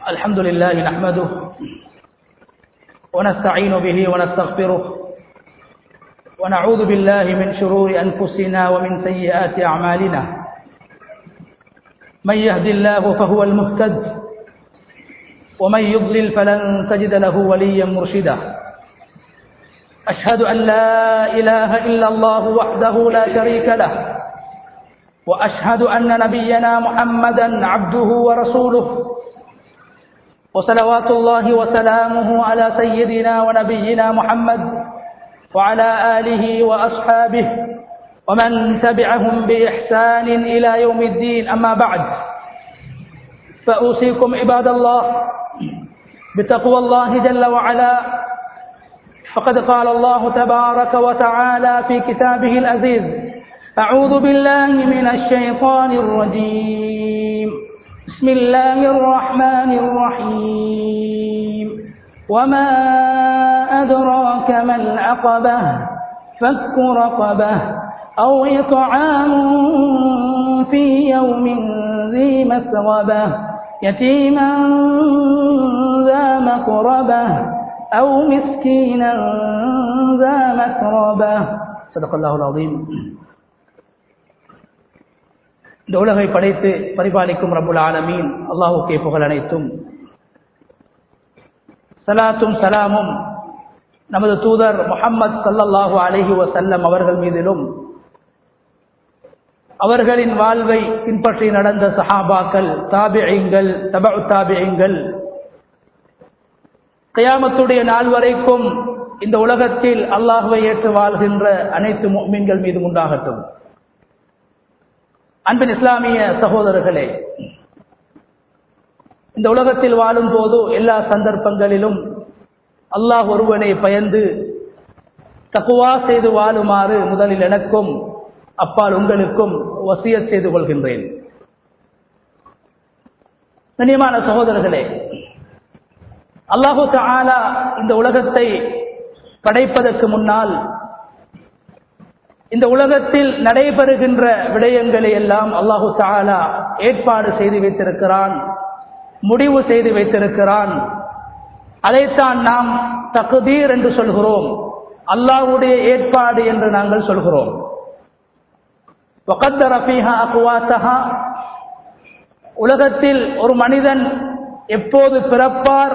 الحمد لله نحمده ونستعين به ونستغفره ونعوذ بالله من شرور أنفسنا ومن سيئات أعمالنا من يهد الله فهو المهتد ومن يضلل فلن تجد له وليا مرشدا أشهد أن لا إله إلا الله وحده لا شريك له وأشهد أن نبينا محمدا عبده ورسوله وصلوات الله وسلامه على سيدنا ونبينا محمد وعلى آله وأصحابه ومن تبعهم بإحسان إلى يوم الدين أما بعد فأوصيكم عباد الله بتقوى الله جل وعلا فقد قال الله تبارك وتعالى في كتابه العزيز أعوذ بالله من الشيطان الرجيم بسم الله الرحمن الرحيم وما أدراك ما العقبة فك رقبة أو إطعام في يوم ذي مسغبة يتيما ذا مقربة أو مسكينا ذا متربة صدق الله العظيم இந்த உலகை படைத்து பரிபாலிக்கும் ரபுல் ஆலமீன் அல்லாஹுக்கே புகழ் அனைத்தும் சலாத்தும் சலாமும் நமது தூதர் முகம்மது சல்லல்லாஹு அலஹி வசல்லம் அவர்கள் மீதிலும் அவர்களின் வாழ்வை பின்பற்றி நடந்த சஹாபாக்கள் தாபியங்கள் தபு தாபியங்கள் கயாமத்துடைய நாள் வரைக்கும் இந்த உலகத்தில் அல்லாஹுவை ஏற்று வாழ்கின்ற அனைத்து மீன்கள் மீது உண்டாகட்டும் அன்பின் இஸ்லாமிய சகோதரர்களே இந்த உலகத்தில் வாழும் போது எல்லா சந்தர்ப்பங்களிலும் அல்லாஹ் ஒருவனை பயந்து தக்குவா செய்து வாழுமாறு முதலில் எனக்கும் அப்பால் உங்களுக்கும் வசிய செய்து கொள்கின்றேன் கண்ணியமான சகோதரர்களே அல்லாஹு தாலா இந்த உலகத்தை படைப்பதற்கு முன்னால் இந்த உலகத்தில் நடைபெறுகின்ற விடயங்களை எல்லாம் அல்லாஹு தாலா ஏற்பாடு செய்து வைத்திருக்கிறான் முடிவு செய்து வைத்திருக்கிறான் அதைத்தான் நாம் தகுதீர் என்று சொல்கிறோம் அல்லாஹுடைய ஏற்பாடு என்று நாங்கள் சொல்கிறோம் உலகத்தில் ஒரு மனிதன் எப்போது பிறப்பார்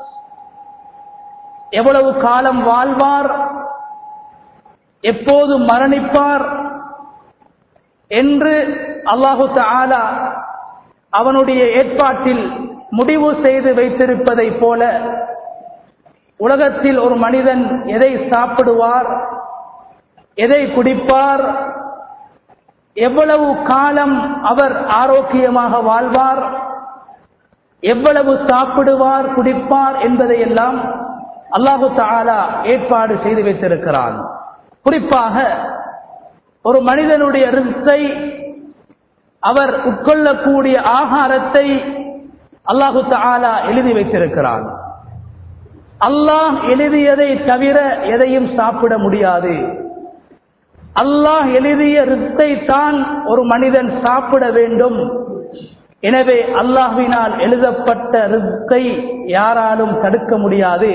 எவ்வளவு காலம் வாழ்வார் எப்போது மரணிப்பார் என்று அல்லாஹு தாலா அவனுடைய ஏற்பாட்டில் முடிவு செய்து வைத்திருப்பதை போல உலகத்தில் ஒரு மனிதன் எதை சாப்பிடுவார் எதை குடிப்பார் எவ்வளவு காலம் அவர் ஆரோக்கியமாக வாழ்வார் எவ்வளவு சாப்பிடுவார் குடிப்பார் என்பதையெல்லாம் அல்லாஹு தாலா ஏற்பாடு செய்து வைத்திருக்கிறான் குறிப்பாக ஒரு மனிதனுடைய ரிஸ்கை அவர் உட்கொள்ளக்கூடிய ஆகாரத்தை அல்லாஹு தாலா எழுதி வைத்திருக்கிறான் அல்லாஹ் எழுதியதை தவிர எதையும் சாப்பிட முடியாது அல்லாஹ் எழுதிய ரிஸ்கை தான் ஒரு மனிதன் சாப்பிட வேண்டும் எனவே அல்லாஹ்வினால் எழுதப்பட்ட ரிஸ்கை யாராலும் தடுக்க முடியாது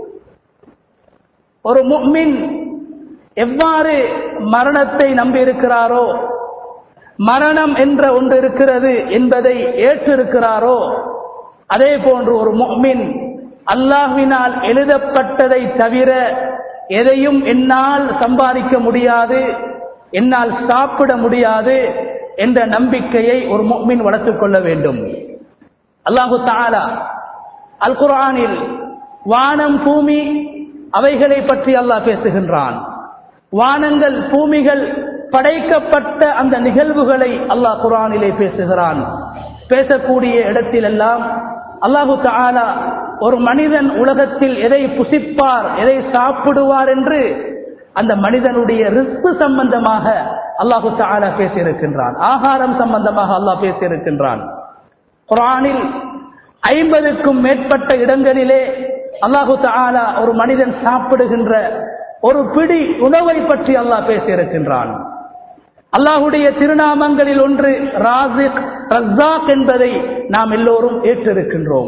ஒரு முக்மின் எவ்வாறு மரணத்தை நம்பியிருக்கிறாரோ மரணம் என்ற ஒன்று இருக்கிறது என்பதை ஏற்றிருக்கிறாரோ அதே போன்று ஒரு முக்மின் அல்லாஹ்வினால் எழுதப்பட்டதை தவிர எதையும் என்னால் சம்பாதிக்க முடியாது என்னால் சாப்பிட முடியாது என்ற நம்பிக்கையை ஒரு முக்மின் வளர்த்துக் கொள்ள வேண்டும் அல்லாஹு தாலா அல் குரானில் வானம் பூமி அவைகளை பற்றி அல்லாஹ் பேசுகின்றான் வானங்கள் பூமிகள் படைக்கப்பட்ட அந்த நிகழ்வுகளை அல்லாஹ் குரானிலே பேசுகிறான் பேசக்கூடிய இடத்திலெல்லாம் அல்லாஹு தாலா ஒரு மனிதன் உலகத்தில் எதை புசிப்பார் எதை சாப்பிடுவார் என்று அந்த மனிதனுடைய ரிஸ்கு சம்பந்தமாக அல்லாஹு தாலா பேசியிருக்கின்றான் ஆகாரம் சம்பந்தமாக அல்லாஹ் பேசியிருக்கின்றான் குரானில் ஐம்பதுக்கும் மேற்பட்ட இடங்களிலே அல்லாஹு தாலா ஒரு மனிதன் சாப்பிடுகின்ற ஒரு பிடி உணவை பற்றி அல்லாஹ் பேசியிருக்கின்றான் அல்லாஹுடைய திருநாமங்களில் ஒன்று ராசிக் ரஸாக் என்பதை நாம் எல்லோரும் ஏற்றிருக்கின்றோம்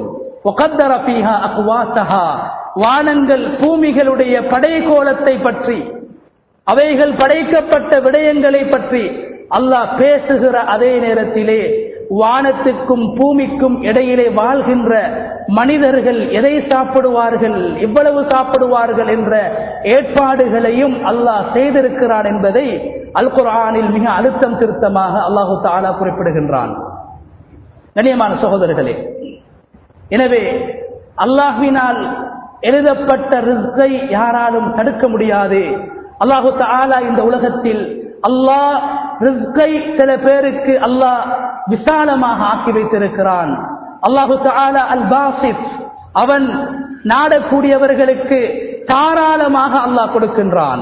وقدر فيها أقواتها வானங்கள் பூமிகளுடைய படைகோலத்தை பற்றி அவைகள் படைக்கப்பட்ட விடயங்களை பற்றி அல்லாஹ் பேசுகிற அதே நேரத்திலே வானத்துக்கும் பூமிக்கும் இடையிலே வாழ்கின்ற மனிதர்கள் எதை சாப்பிடுவார்கள் எவ்வளவு சாப்பிடுவார்கள் என்ற ஏற்பாடுகளையும் அல்லாஹ் செய்திருக்கிறான் என்பதை அல் குர்ஆனில் மிக அழுத்தம் திருத்தமாக அல்லாஹு தாலா குறிப்பிடுகின்றான் கண்ணியமான சகோதரர்களே எனவே அல்லாஹ்வினால் எழுதப்பட்ட ரிஸ்கை யாராலும் தடுக்க முடியாது அல்லாஹு தாலா இந்த உலகத்தில் அல்லாஹ் ரிஸ்கை சில பேருக்கு அல்லாஹ் விசாலமாக ஆக்கி வைத்திருக்கிறான் அல்லாஹு தாலா அல் பாசித் அவன் நாடக்கூடியவர்களுக்கு தாராளமாக அல்லாஹ் கொடுக்கின்றான்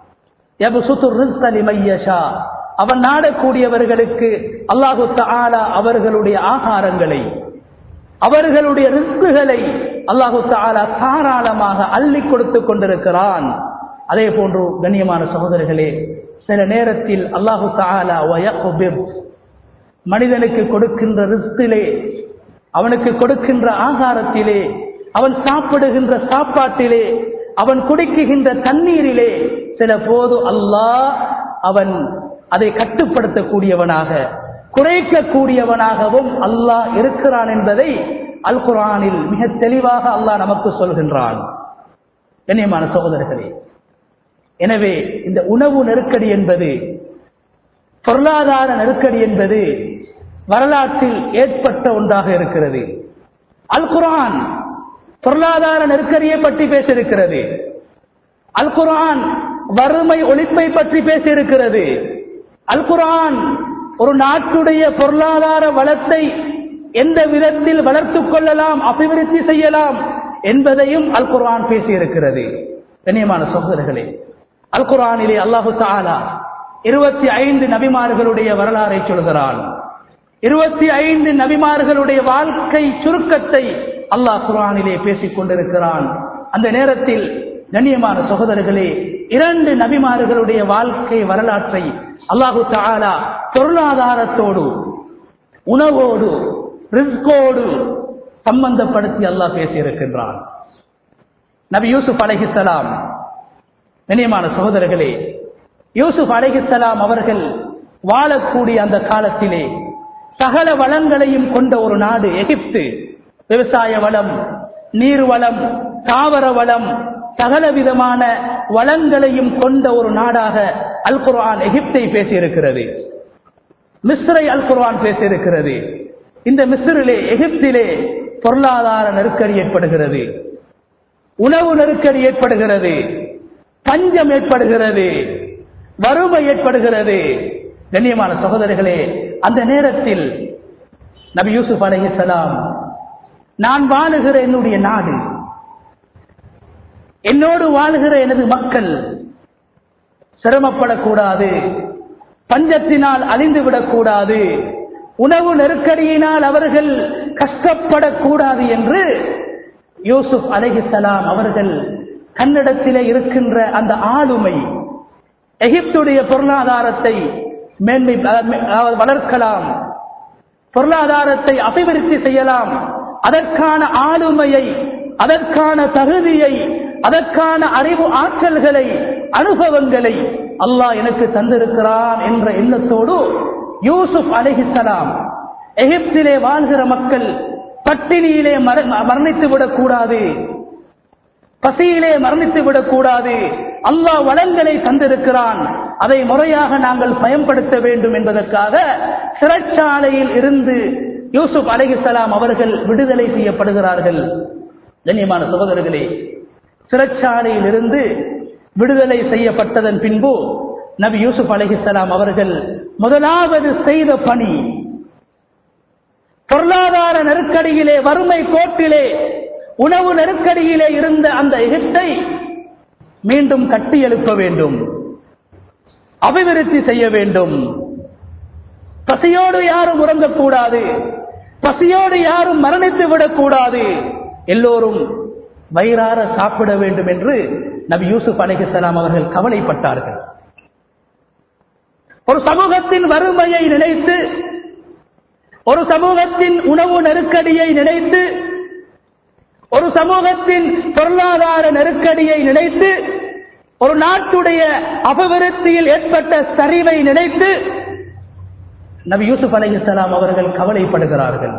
அவன் நாடக்கூடியவர்களுக்கு அல்லாஹு தாலா அவர்களுடைய ஆகாரங்களை அவர்களுடைய ரிஸ்குகளை அல்லாஹு தாலா தாராளமாக அள்ளி கொடுத்து கொண்டிருக்கிறான் அதே போன்று கண்ணியமான சகோதரர்களே சில நேரத்தில் அல்லாஹு தாலா மனிதனுக்கு கொடுக்கின்ற ரிஸ்கிலே அவனுக்கு கொடுக்கின்ற ஆகாரத்திலே அவன் சாப்பிடுகின்ற சாப்பாட்டிலே அவன் குடிக்குகின்ற தண்ணீரிலே சில போது அல்லாஹ் அவன் அதை கட்டுப்படுத்தக்கூடியவனாக குறைக்கக்கூடியவனாகவும் அல்லாஹ் இருக்கிறான் என்பதை அல் குரானில் மிக தெளிவாக அல்லாஹ் நமக்கு சொல்கின்றான் கண்ணியமான சகோதரர்களே எனவே இந்த உணவு நெருக்கடி என்பது பொருளாதார நெருக்கடி என்பது வரலாற்றில் ஏற்பட்ட ஒன்றாக இருக்கிறது அல் குரான் பொருளாதார நெருக்கடியை பற்றி பேசியிருக்கிறது அல் குரான் வறுமை ஒழிப்பை பற்றி பேசியிருக்கிறது அல் குரான் ஒரு நாட்டுடைய பொருளாதார வளத்தை எந்த விதத்தில் வளர்த்துக் கொள்ளலாம் அபிவிருத்தி செய்யலாம் என்பதையும் அல் குரான் பேசியிருக்கிறது கண்ணியமான சகோதரர்களே அல் குரானிலே அல்லாஹு தாலா இருபத்தி ஐந்து நபிமார்களுடைய வரலாறை சொல்கிறான் இருபத்தி ஐந்து நபிமார்களுடைய வாழ்க்கை சுருக்கத்தை அல்லாஹ் குரானிலே பேசிக் கொண்டிருக்கிறான் அந்த நேரத்தில் கண்ணியமான சகோதரர்களே இரண்டு நபிமார்களுடைய வாழ்க்கை வரலாற்றை அல்லாஹு தாலா பொருளாதாரத்தோடு உணவோடு ரிஸ்கோடு சம்பந்தப்படுத்தி அல்லாஹ் பேசியிருக்கின்றான் நபி யூசுப் அலைஹிசலாம் கண்ணியமான சகோதரர்களே யூசுப் அலைஹிசலாம் அவர்கள் வாழக்கூடிய அந்த காலத்திலே சகல வளங்களையும் கொண்ட ஒரு நாடு எகிப்து விவசாய வளம் நீர் வளம் தாவர வளம் சகல விதமான வளங்களையும் கொண்ட ஒரு நாடாக அல் குர்ஆன் எகிப்தை பேசியிருக்கிறது மிஸ்ரை அல் குர்ஆன் பேசியிருக்கிறது இந்த மிஸ்ரிலே எகிப்திலே பொருளாதார நெருக்கடி ஏற்படுகிறது உணவு நெருக்கடி ஏற்படுகிறது பஞ்சம் ஏற்படுகிறது வறுமை ஏற்படுகிறது கண்ணியமான சகோதரர்களே அந்த நேரத்தில் நபி யூசுப் அலைஹிஸ்ஸலாம் நான் வாழுகிற என்னுடைய நாடு என்னோடு வாழுகிற எனது மக்கள் சிரமப்படக்கூடாது பஞ்சத்தினால் அழிந்து விடக்கூடாது உணவு நெருக்கடியினால் அவர்கள் கஷ்டப்படக்கூடாது என்று யூசுப் அலைஹிஸ்ஸலாம் அவர்கள் கன்னடத்திலே இருக்கின்ற அந்த ஆளுமை எகிப்துடைய பொருளாதாரத்தை மேன்மை வளர்க்கலாம் பொருளாதாரத்தை அபிவிருத்தி செய்யலாம் அதற்கான ஆளுமையை அதற்கான தகுதியை அதற்கான அறிவு ஆற்றல்களை அனுபவங்களை அல்லாஹ் எனக்கு தந்திருக்கிறான் என்ற எண்ணத்தோடு யூசுப் அலிஹிசலாம் எகிப்திலே வாழ்கிற மக்கள் பட்டினியிலே மரணித்து விடக்கூடாது பசியிலே மரணித்து விடக்கூடாது அல்லாஹ் வளங்களை தந்திருக்கிறான் அதை முறையாக நாங்கள் பயன்படுத்த வேண்டும் என்பதற்காக சிறைச்சாலையில் இருந்து யூசுப் அலிஹிசலாம் அவர்கள் விடுதலை செய்யப்படுகிறார்கள் கண்ணியமான சகோதரர்களே சிறைச்சாலையில் இருந்து விடுதலை செய்யப்பட்டதன் பின்பு நபி யூசுப் அலிஹிசலாம் அவர்கள் முதலாவது செய்த பணி பொருளாதார நெருக்கடியிலே வறுமை கோட்டிலே உணவு நெருக்கடியிலே இருந்த அந்த எகிப்தை மீண்டும் கட்டி எழுப்ப வேண்டும் அபிவிருத்தி செய்ய வேண்டும் பசியோடு யாரும் உறங்கக்கூடாது பசியோடு யாரும் மரணித்து விடக்கூடாது எல்லோரும் வயிறார சாப்பிட வேண்டும் என்று நபி யூசுப் அலிஹலாம் அவர்கள் கவலைப்பட்டார்கள் ஒரு சமூகத்தின் வறுமையை நினைத்து ஒரு சமூகத்தின் உணவு நெருக்கடியை நினைத்து ஒரு சமூகத்தின் பொருளாதார நெருக்கடியை நினைத்து ஒரு நாட்டுடைய அபிவிருத்தியில் ஏற்பட்ட சரிவை நினைத்து நபி யூசுப் அலைஹிஸ்ஸலாம் அவர்கள் கவலைப்படுகிறார்கள்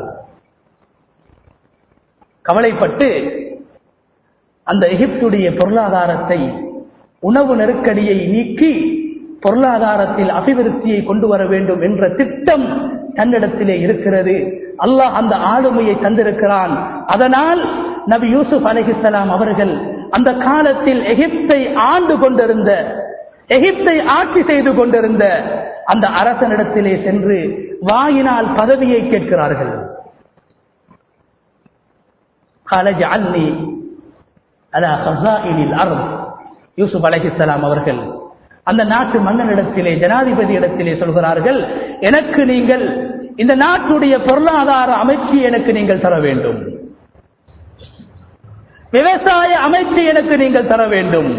கவலைப்பட்டு அந்த எகிப்துடைய பொருளாதாரத்தை உணவு நெருக்கடியை நீக்கி பொருளாதாரத்தில் அபிவிருத்தியை கொண்டு வர வேண்டும் என்ற திட்டம் தன்னிடத்திலே இருக்கிறது அல்லாஹ் அந்த ஆளுமையை தந்திருக்கிறான் அதனால் நபி யூசுப் அலைஹிஸ்ஸலாம் அவர்கள் அந்த காலத்தில் எகிப்தை ஆண்டு கொண்டிருந்த எகிப்தை ஆட்சி செய்து கொண்டிருந்த அந்த அரசனிடத்திலே சென்று வாயினால் பதவியை கேட்கிறார்கள் قال اجعلني على خزائن الارض யூசுப் அலைஹிஸ்ஸலாம் அவர்கள் அந்த நாட்டு மன்னனிடத்திலே ஜனாதிபதி இடத்திலே சொல்கிறார்கள் எனக்கு நீங்கள் இந்த நாட்டுடைய பொருளாதார அமைச்சு எனக்கு நீங்கள் தர வேண்டும் விவசாய அமைச்சு எனக்கு நீங்கள் தர வேண்டும்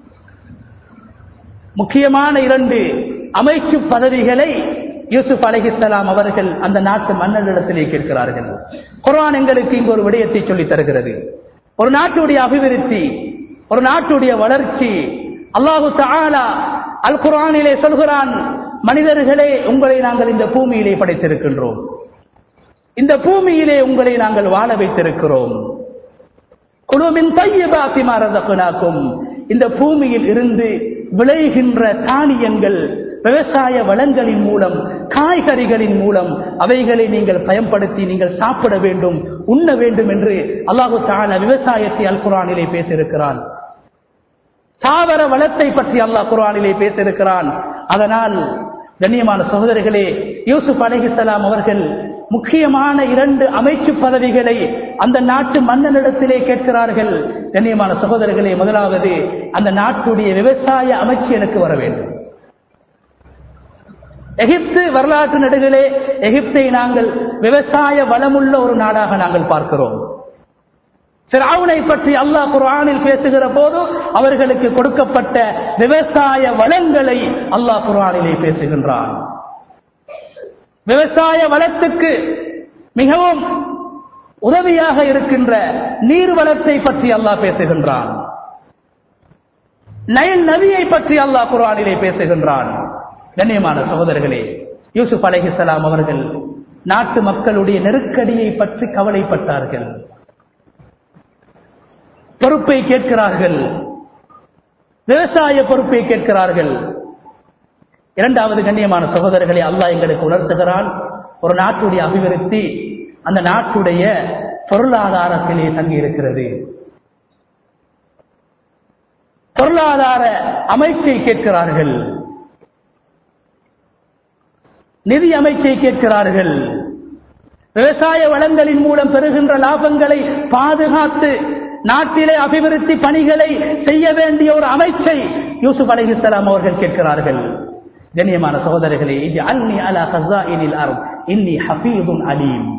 முக்கியமான இரண்டு அமைச்சு பதவிகளை யூசுப் அலைஹிஸ்ஸலாம் அவர்கள் அந்த நாட்டு மன்னரிடத்திலே கேட்கிறார்கள் குர்ஆன் எங்களுக்கு இங்கு ஒரு விடயத்தை சொல்லித் தருகிறது ஒரு நாட்டுடைய அபிவிருத்தி ஒரு நாட்டுடைய வளர்ச்சி அல்லாஹு தஆலா அல் குர்ஆனிலே சொல்கிறான் மனிதர்களே உங்களை நாங்கள் இந்த பூமியிலே படைத்திருக்கின்றோம் இந்த பூமியிலே உங்களை நாங்கள் வாழ வைத்திருக்கிறோம் குழுவின் தையபாத்தி மாறதப்பனாக்கும் இந்த பூமியில் இருந்து விளைகின்ற தானியங்கள் விவசாய வளங்களின் மூலம் காய்கறிகளின் மூலம் அவைகளை நீங்கள் பயன்படுத்தி நீங்கள் சாப்பிட வேண்டும் உண்ண வேண்டும் என்று அல்லாஹு தால விவசாயத்தை அல் குரானிலே பேசியிருக்கிறான் தாவர வளத்தை பற்றி அல்லாஹ் குரானிலே பேசியிருக்கிறான் அதனால் கண்ணியமான சகோதரர்களே யூசுப் அலைஹிஸ்ஸலாம் அவர்கள் முக்கியமான இரண்டு அமைச்சு பதவிகளை அந்த நாட்டு மன்னனிடத்திலே கேட்கிறார்கள் கண்ணியமான சகோதரர்களே முதலாவது அந்த நாட்டுடைய விவசாய அமைச்சு எனக்கு வர வேண்டும் எகிப்து வரலாற்று நடுகளே எகிப்தை நாங்கள் விவசாய வளமுள்ள ஒரு நாடாக நாங்கள் பார்க்கிறோம் பிராவுனை பற்றி அல்லாஹ் குர்ஆனில் பேசுகிற போது அவர்களுக்கு கொடுக்கப்பட்ட விவசாய வளங்களை அல்லாஹ் குர்ஆனிலே பேசுகின்றான் விவசாய வளத்துக்கு மிகவும் உதவியாக இருக்கின்ற நீர் வளத்தை பற்றி அல்லாஹ் பேசுகின்றான் நயன் நதியை பற்றி அல்லாஹ் குர்ஆனிலே பேசுகின்றான் கண்ணியமான சகோதரர்களே யூசுப் அலைஹிஸ்ஸலாம் அவர்கள் நாட்டு மக்களுடைய நெருக்கடியை பற்றி கவலைப்பட்டார்கள் பொறுப்பை கேட்கிறார்கள் விவசாய பொறுப்பை கேட்கிறார்கள் இரண்டாவது கண்ணியமான சகோதரர்களை அல்லாஹ் எங்களுக்கு உணர்த்துகிறான் ஒரு நாட்டுடைய அபிவிருத்தி அந்த நாட்டுடைய பொருளாதாரத்திலே தங்கி இருக்கிறது பொருளாதார அமைச்சை கேட்கிறார்கள் நிதி அமைச்சை கேட்கிறார்கள் விவசாய வளங்களின் மூலம் பெறுகின்ற லாபங்களை பாதுகாத்து நாட்டிலே அபிவிருத்தி பணிகளை செய்ய வேண்டிய ஒரு அமைச்சை யூசுப் அலைஹிஸ்ஸலாம் அவர்கள் கேட்கிறார்கள் கண்ணியமான சகோதரர்களே இது அன்னி அலா ஹஸாயினில் அர்த் இன்னி ஹஃபீதுன் அலீம்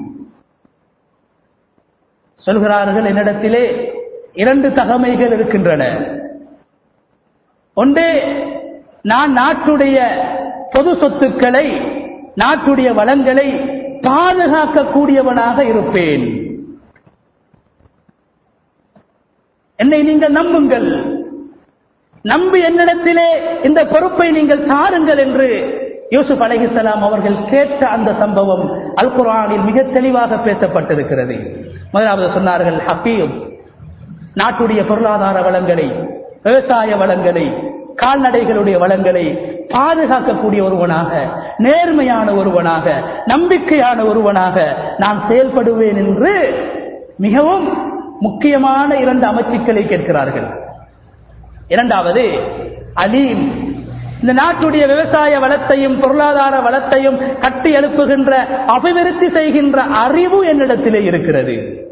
சொல்கிறார்கள் என்னிடத்திலே இரண்டு தகமைகள் இருக்கின்றன ஒன்றே நான் நாட்டுடைய பொது சொத்துக்களை நாட்டுடைய வளங்களை பாதுகாக்கக்கூடியவனாக இருப்பேன் என்னை நீங்கள் நம்புங்கள் நம்பி என்னிடத்திலே இந்த பொறுப்பை நீங்கள் தாருங்கள் என்று யூசுப் அலைஹிஸ்ஸலாம் அவர்கள் கேட்ட அந்த சம்பவம் அல் குர்ஆனில் மிக தெளிவாக பேசப்பட்டிருக்கிறது முதலாவது சொன்னார்கள் ஹபீப் நாட்டுடைய பொருளாதார வளங்களை விவசாய வளங்களை கால்நடைகளுடைய வளங்களை பாதுகாக்கக்கூடிய ஒருவனாக நேர்மையான ஒருவனாக நம்பிக்கையான ஒருவனாக நான் செயல்படுவேன் என்று மிகவும் முக்கியமான இரண்டு அமைச்சுக்களை கேட்கிறார்கள் இரண்டாவது அலீம் இந்த நாட்டுடைய விவசாய வளத்தையும் பொருளாதார வளத்தையும் கட்டி எழுப்புகின்ற அபிவிருத்தி செய்கின்ற அறிவு என்னிடத்திலே இருக்கிறது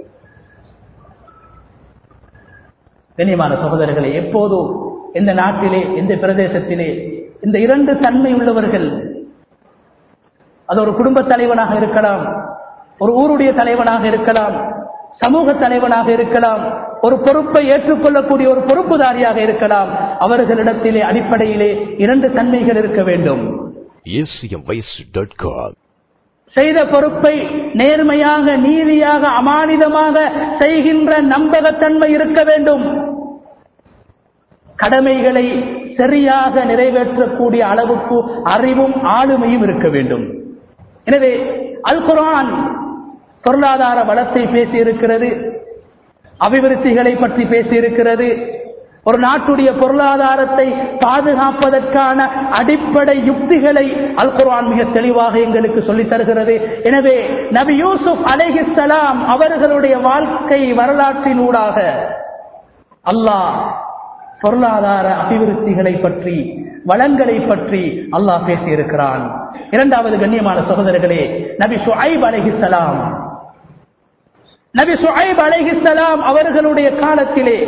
கண்ணியமான சகோதரர்களை எப்போதும் இந்த நாட்டிலே இந்த பிரதேசத்திலே இந்த இரண்டு தன்மை உள்ளவர்கள் அது ஒரு குடும்ப தலைவனாக இருக்கலாம் ஒரு ஊருடைய தலைவனாக இருக்கலாம் சமூக தலைவனாக இருக்கலாம் ஒரு பொறுப்பை ஏற்றுக்கொள்ளக்கூடிய ஒரு பொறுப்புதாரியாக இருக்கலாம் அவர்களிடத்திலே அடிப்படையிலே இரண்டு தன்மைகள் இருக்க வேண்டும் acmvoice.com செய்த பொறுப்பை நேர்மையாக நீதியாக அமானிதமாக செய்கின்ற நம்பகத்தன்மை இருக்க வேண்டும் கடமைகளை சரியாக நிறைவேற்றக்கூடிய அளவுக்கு அறிவும் ஆளுமையும் இருக்க வேண்டும் எனவே அல் குரான் பொருளாதார வளத்தை பேசியிருக்கிறது அபிவிருத்திகளை பற்றி பேசியிருக்கிறது ஒரு நாட்டுடைய பொருளாதாரத்தை பாதுகாப்பதற்கான அடிப்படை யுக்திகளை அல் குர்ஆன் மிக தெளிவாக எங்களுக்கு சொல்லித் தருகிறது எனவே நபி யூசுப் அலைஹிஸ்ஸலாம் அவர்களுடைய வாழ்க்கை வரலாற்றினூடாக அல்லாஹ் பொருளாதார அபிவிருத்திகளை பற்றி வளங்களை பற்றி அல்லாஹ் பேசியிருக்கிறான் இரண்டாவது கண்ணியமான சகோதரர்களே நபி ஷுஐப் அலைஹிஸ்ஸலாம் நபி ஷுஐப் அலைஹிஸ்ஸலாம் அவர்களுடைய காலத்திலே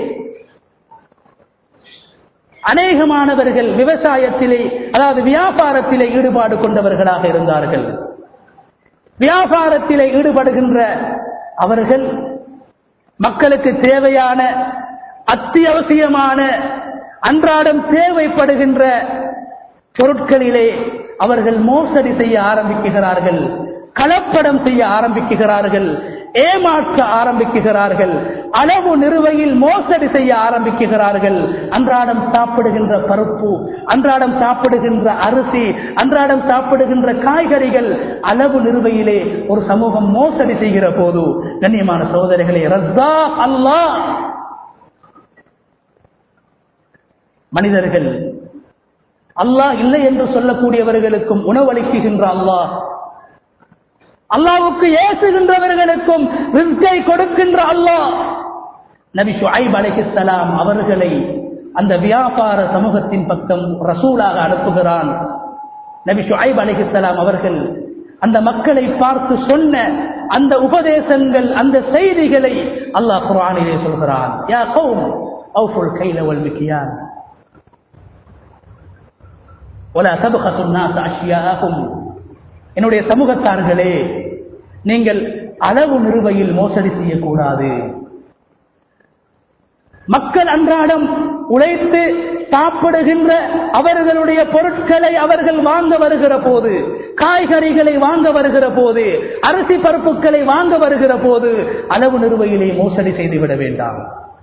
அநேகமானவர்கள் விவசாயத்திலே அதாவது வியாபாரத்திலே ஈடுபாடு கொண்டவர்களாக இருந்தார்கள் வியாபாரத்திலே ஈடுபடுகின்ற அவர்கள் மக்களுக்கு தேவையான அத்தியாவசியமான அன்றாடம் தேவைப்படுகின்ற பொருட்களிலே அவர்கள் மோசடி செய்ய ஆரம்பிக்கிறார்கள் கலப்படம் செய்ய ஆரம்பிக்கிறார்கள் ஏமாற்ற ஆரம்பிக்கிறார்கள் அளவு நிறுவையில் மோசடி செய்ய ஆரம்பிக்கிறார்கள் அன்றாடம் சாப்பிடுகின்ற பருப்பு அன்றாடம் சாப்பிடுகின்ற அரிசி அன்றாடம் சாப்பிடுகின்ற காய்கறிகள் அளவு நிறுவையிலே ஒரு சமூகம் மோசடி செய்கிற போது கண்ணியமான சகோதரிகளே ரஸ்தா அல்லாஹ் மனிதர்கள் அல்லாஹ் இல்லை என்று சொல்லக்கூடியவர்களுக்கும் உணவளிக்குகின்ற அல்லாஹ் அல்லாவுக்கு ஏசுகின்றவர்களுக்கும் ரிஸ்கை கொடுக்கின்ற அல்லாஹ் நபி ஷுஐப் அலைஹிஸ்ஸலாம் அவர்களை அந்த வியாபார சமூகத்தின் பக்கம் ரசூலாக அனுப்புகிறான் நபி ஷுஐப் அலைஹிஸ்ஸலாம் அவர்கள் அந்த மக்களை பார்த்து சொன்ன அந்த உபதேசங்கள் அந்த செய்திகளை அல்லாஹ் குர்ஆனிலே சொல்கிறான் யா கௌம் அவுஃபுல் கைல வல் மிக்யான் ولا تبخسوا الناس اشياءهم என்னுடைய சமூகத்தார்களே நீங்கள் அளவு நிறுவையில் மோசடி செய்யக்கூடாது மக்கள் அன்றாடம் உழைத்து சாப்பிடுகின்ற அவர்களுடைய பொருட்களை அவர்கள் வாங்க வருகிற போது காய்கறிகளை வாங்க வருகிற போது அரிசி பருப்புகளை வாங்க வருகிற போது அளவு நிறுவையிலே மோசடி செய்துவிட வேண்டாம்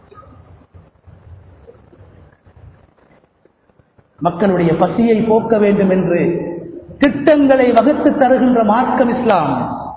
மக்களுடைய பசியை போக்க வேண்டும் என்று திட்டங்களை வகுத்து தருகின்ற மார்க்கம் இஸ்லாம்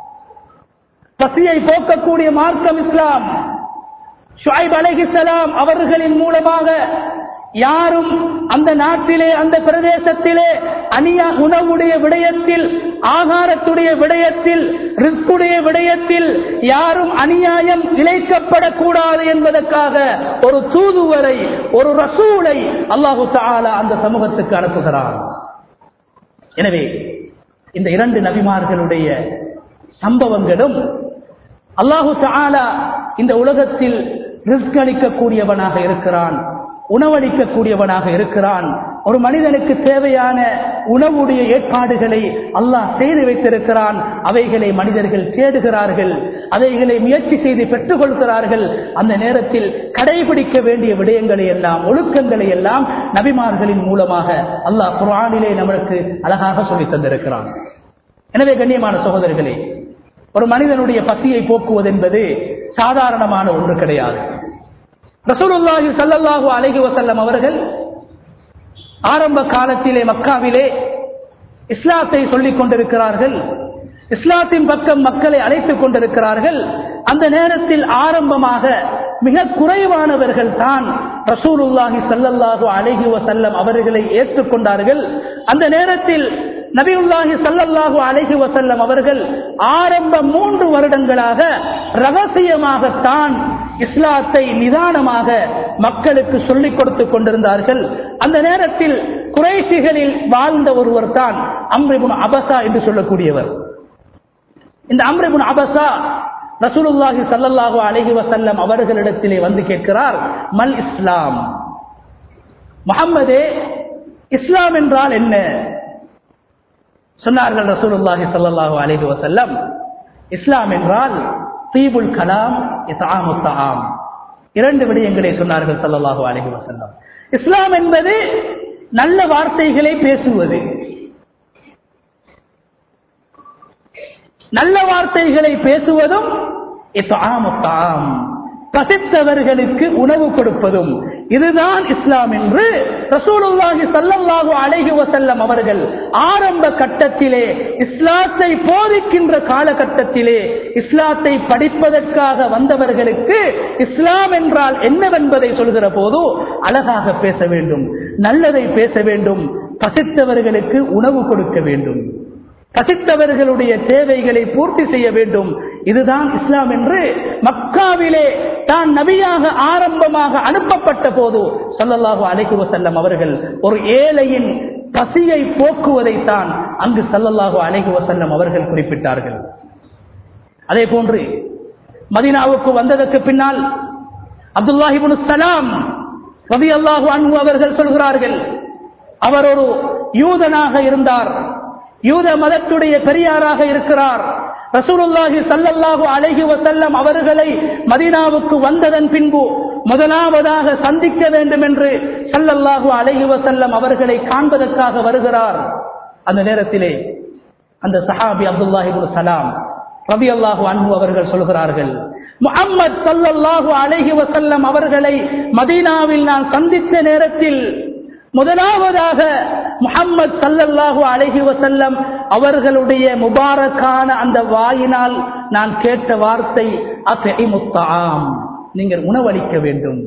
பசியை போக்கக்கூடிய மார்க்கம் இஸ்லாம் ஷுஐப் அலைஹிஸ்ஸலாம் அவர்களின் மூலமாக யாரும் அந்த நாட்டிலே அந்த பிரதேசத்திலே அநியா உணவுடைய விடயத்தில் ஆகாரத்துடைய விடயத்தில் ரிஸ்குடைய விடயத்தில் யாரும் அநியாயம் இழைக்கப்படக்கூடாது என்பதற்காக ஒரு தூதுவரை ஒரு ரசூலை அல்லாஹு தாலா அந்த சமூகத்துக்கு அனுப்புகிறார் எனவே இந்த இரண்டு நபிமார்களுடைய சம்பவங்களும் அல்லாஹு தாலா இந்த உலகத்தில் ரிஸ்க் அளிக்கக்கூடியவனாக இருக்கிறான் உணவளிக்கக்கூடியவனாக இருக்கிறான் ஒரு மனிதனுக்கு தேவையான உணவுடைய ஏற்பாடுகளை அல்லாஹ் செய்து வைத்திருக்கிறான் அவைகளை மனிதர்கள் தேடுகிறார்கள் அவைகளை முயற்சி செய்து பெற்றுக்கொள்கிறார்கள் அந்த நேரத்தில் கடைபிடிக்க வேண்டிய விடயங்களை எல்லாம் ஒழுக்கங்களை எல்லாம் நபிமார்களின் மூலமாக அல்லாஹ் குரானிலே நம்மளுக்கு அழகாக சொல்லித் தந்திருக்கிறான் எனவே கண்ணியமான சகோதரர்களே ஒரு மனிதனுடைய பசியை போக்குவது என்பது சாதாரணமான ஒன்று கிடையாது ரசூலுல்லாஹி ஸல்லல்லாஹு அலைஹி வஸல்லம் அவர்கள் ஆரம்ப காலத்திலே மக்காவிலே இஸ்லாத்தை சொல்லிக் கொண்டிருக்கிறார்கள் இஸ்லாத்தின் பக்கம் மக்களை அழைத்துக் கொண்டிருக்கிறார்கள் அந்த நேரத்தில் ஆரம்பமாக மிக குறைவானவர்கள் தான் ரசூலுல்லாஹி ஸல்லல்லாஹு அலைஹி வஸல்லம் அவர்களை ஏற்றுக்கொண்டார்கள் அந்த நேரத்தில் நபியுல்லாஹி ஸல்லல்லாஹு அலைஹி வஸல்லம் அவர்கள் ஆரம்ப மூன்று வருடங்களாக ரகசியமாகத்தான் இஸ்லாத்தை நிதானமாக மக்களுக்கு சொல்லிக் கொடுத்து கொண்டிருந்தார்கள் அந்த நேரத்தில் குறைசிகளில் வாழ்ந்த ஒருவர் தான் அம்ரிபுன் அபசா என்று சொல்லக்கூடியவர் இந்த அம்ரிபுன் அபசா ரசூலுல்லாஹி ஸல்லல்லாஹு அலைஹி வஸல்லம் அவர்களிடத்திலே வந்து கேட்கிறார் மல் இஸ்லாம் முகம்மதே இஸ்லாம் என்றால் என்ன சொன்னார்கள் ரசூலுல்லாஹி ஸல்லல்லாஹு அலைஹி வஸல்லம் இஸ்லாம் என்றால் தீபுல் கலாம் இத்ஆமு தஆம் இரண்டு விடயங்களை சொன்னார்கள் ஸல்லல்லாஹு அலைஹி வஸல்லம் இஸ்லாம் என்பது நல்ல வார்த்தைகளை பேசுவது நல்ல வார்த்தைகளை பேசுவதும் இத்தாமுத்தாம் பசித்தவர்களுக்கு உணவு கொடுப்பதும் இதுதான் இஸ்லாம் என்று ரசூலுல்லாஹி ஸல்லல்லாஹு அலைஹி வஸல்லம் அவர்கள் ஆரம்ப கட்டத்திலே இஸ்லாத்தை போதிக்கின்ற காலகட்டத்திலே இஸ்லாத்தை படிப்பதற்காக வந்தவர்களுக்கு இஸ்லாம் என்றால் என்னவென்பதை சொல்கிற போது அழகாக பேச வேண்டும் நல்லதை பேச வேண்டும் பசித்தவர்களுக்கு உணவு கொடுக்க வேண்டும் பசித்தவர்களுடைய தேவைகளை பூர்த்தி செய்ய வேண்டும் இதுதான் இஸ்லாம் என்று மக்காவிலே தான் நபியாக ஆரம்பமாக அனுப்பப்பட்ட போது சல்லல்லாஹு அலைஹி வஸல்லம் அவர்கள் ஒரு ஏழையின் பசியை போக்குவதைத்தான் அங்கு சல்லல்லாஹு அலைஹி வஸல்லம் அவர்கள் குறிப்பிட்டார்கள் அதே போன்று மதீனாவுக்கு வந்ததற்கு பின்னால் அப்துல்லாஹிபுன் சலாம் ரவி அல்லாஹு அன்பு அவர்கள் சொல்கிறார்கள் அவர் ஒரு யூதனாக இருந்தார் யூத மதத்துடைய பெரியாராக இருக்கிறார் ரசூலுல்லாஹி சல்லல்லாஹு அலைஹி வசல்லம் அவர்களை மதீனாவுக்கு வந்ததன் பின்பு முதலாவதாக சந்திக்க வேண்டும் என்று சல்லல்லாஹு அலைஹி வசல்லம் அவர்களை காண்பதற்காக வருகிறார் அந்த நேரத்திலே அந்த சஹாபி அப்துல்லாஹிபுல் சலாம் ரபி அல்லாஹு அன்பு அவர்கள் சொல்கிறார்கள் முகம்மது சல்லல்லாஹு அலைஹி வசல்லம் அவர்களை மதீனாவில் நான் சந்தித்த நேரத்தில் முதலாவதாக முகம்மது சல்லல்லாஹு அலைஹி வசல்லம் அவர்களுடைய முபாரக்கான அந்த வாயினால் நான் கேட்ட வார்த்தை முத்தாம் நீங்கள் உணவளிக்க வேண்டும்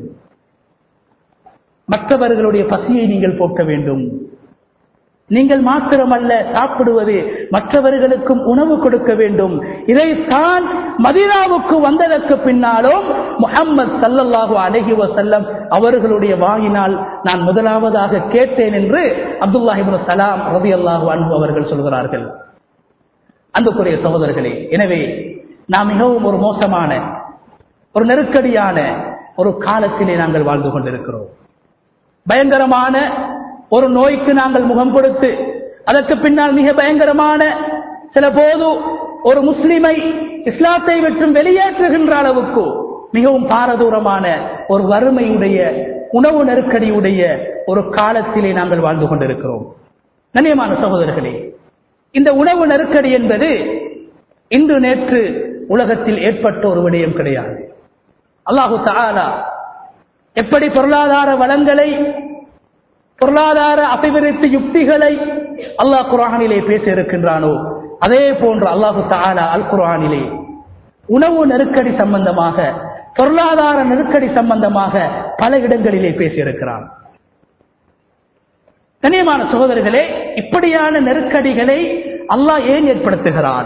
மற்றவர்களுடைய பசியை நீங்கள் போக்க வேண்டும் நீங்கள் மாத்திரமல்ல சாப்பிடுவது மற்றவர்களுக்கும் உணவு கொடுக்க வேண்டும் இதைத்தான் மதீனாவுக்கு வந்ததற்கு பின்னாலும் முகம்மது சல்லல்லாஹு அலஹி வசல்லம் அவர்களுடைய வாயினால் நான் முதலாவதாக கேட்டேன் என்று அப்துல்லாஹிபுல் சலாம் ரபி அல்லாஹு அன்பு அவர்கள் சொல்கிறார்கள் அன்புக்குரிய சகோதரர்களே எனவே நாம் மிகவும் ஒரு மோசமான ஒரு நெருக்கடியான ஒரு காலத்திலே நாங்கள் வாழ்ந்து கொண்டிருக்கிறோம் பயங்கரமான ஒரு நோய்க்கு நாங்கள் முகம் கொடுத்து அதற்கு பின்னால் மிக பயங்கரமான சில போது ஒரு முஸ்லிமை இஸ்லாத்தை விட்டும் வெளியேற்றுகின்ற அளவுக்கு மிகவும் பாரதூரமான ஒரு வறுமையுடைய உணவு நெருக்கடியுடைய ஒரு காலத்திலே நாங்கள் வாழ்ந்து கொண்டிருக்கிறோம் கண்ணியமான சகோதரர்களே இந்த உணவு நெருக்கடி என்பது இன்று நேற்று உலகத்தில் ஏற்பட்ட ஒரு விடயம் கிடையாது அல்லாஹு தாலா எப்படி பொருளாதார வளங்களை பொருளாதார அபிவிருத்தி யுக்திகளை அல்லாஹ் குரானிலே பேச இருக்கின்றானோ அதே போன்று அல்லாஹு தாலா அல் குரானிலே உணவு நெருக்கடி சம்பந்தமாக பொருளாதார நெருக்கடி சம்பந்தமாக பல இடங்களிலே பேசியிருக்கிறான் கண்ணியமான சகோதரர்களே இப்படியான நெருக்கடிகளை அல்லாஹ் ஏன் ஏற்படுத்துகிறான்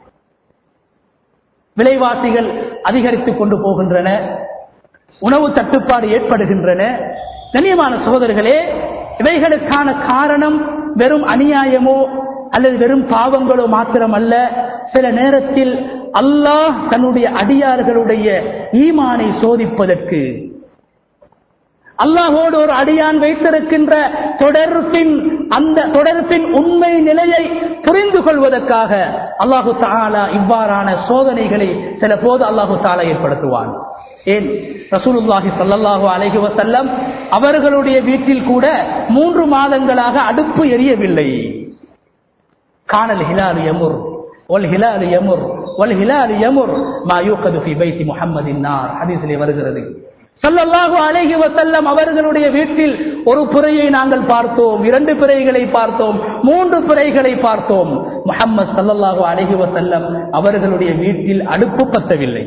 விலைவாசிகள் அதிகரித்துக் கொண்டு போகின்றன உணவு தட்டுப்பாடு ஏற்படுகின்றன கண்ணியமான சகோதரர்களே இவைகளுக்கான காரணம் வெறும் அநியாயமோ அல்லது வெறும் பாவங்களோ மாத்திரமல்ல சில நேரத்தில் அல்லாஹ் தன்னுடைய அடியார்களுடைய ஈமானை சோதிப்பதற்கு அல்லாஹோடு ஒரு அடியான் வைத்திருக்கின்ற தொடர்பின் அந்த தொடர்பின் உண்மை நிலையை புரிந்து கொள்வதற்காக அல்லாஹு தாலா இவ்வாறான சோதனைகளை சில போது அல்லாஹு தாலா ஏற்படுத்துவான் ஏன் ரசூலுல்லாஹி சல்லல்லாஹு அலைஹி வசல்லம் அவர்களுடைய வீட்டில் கூட மூன்று மாதங்களாக அடுப்பு எரியவில்லை காணல் ஹிலால் யமுர் ஒல் ஹிலால் யமுர் ஒல் ஹிலால் யமுர் மா யூகது ஃபி பைத்தி முஹம்மதின் நார் ஹதீஸிலே வருகிறது சல்லல்லாஹு அலைஹி வசல்லம் அவர்களுடைய வீட்டில் ஒரு பிறையை நாங்கள் பார்த்தோம் இரண்டு பிறைகளை பார்த்தோம் மூன்று பிறைகளை பார்த்தோம் முஹம்மது சல்லல்லாஹு அலைஹி வசல்லம் அவர்களுடைய வீட்டில் அடுப்பு பத்தவில்லை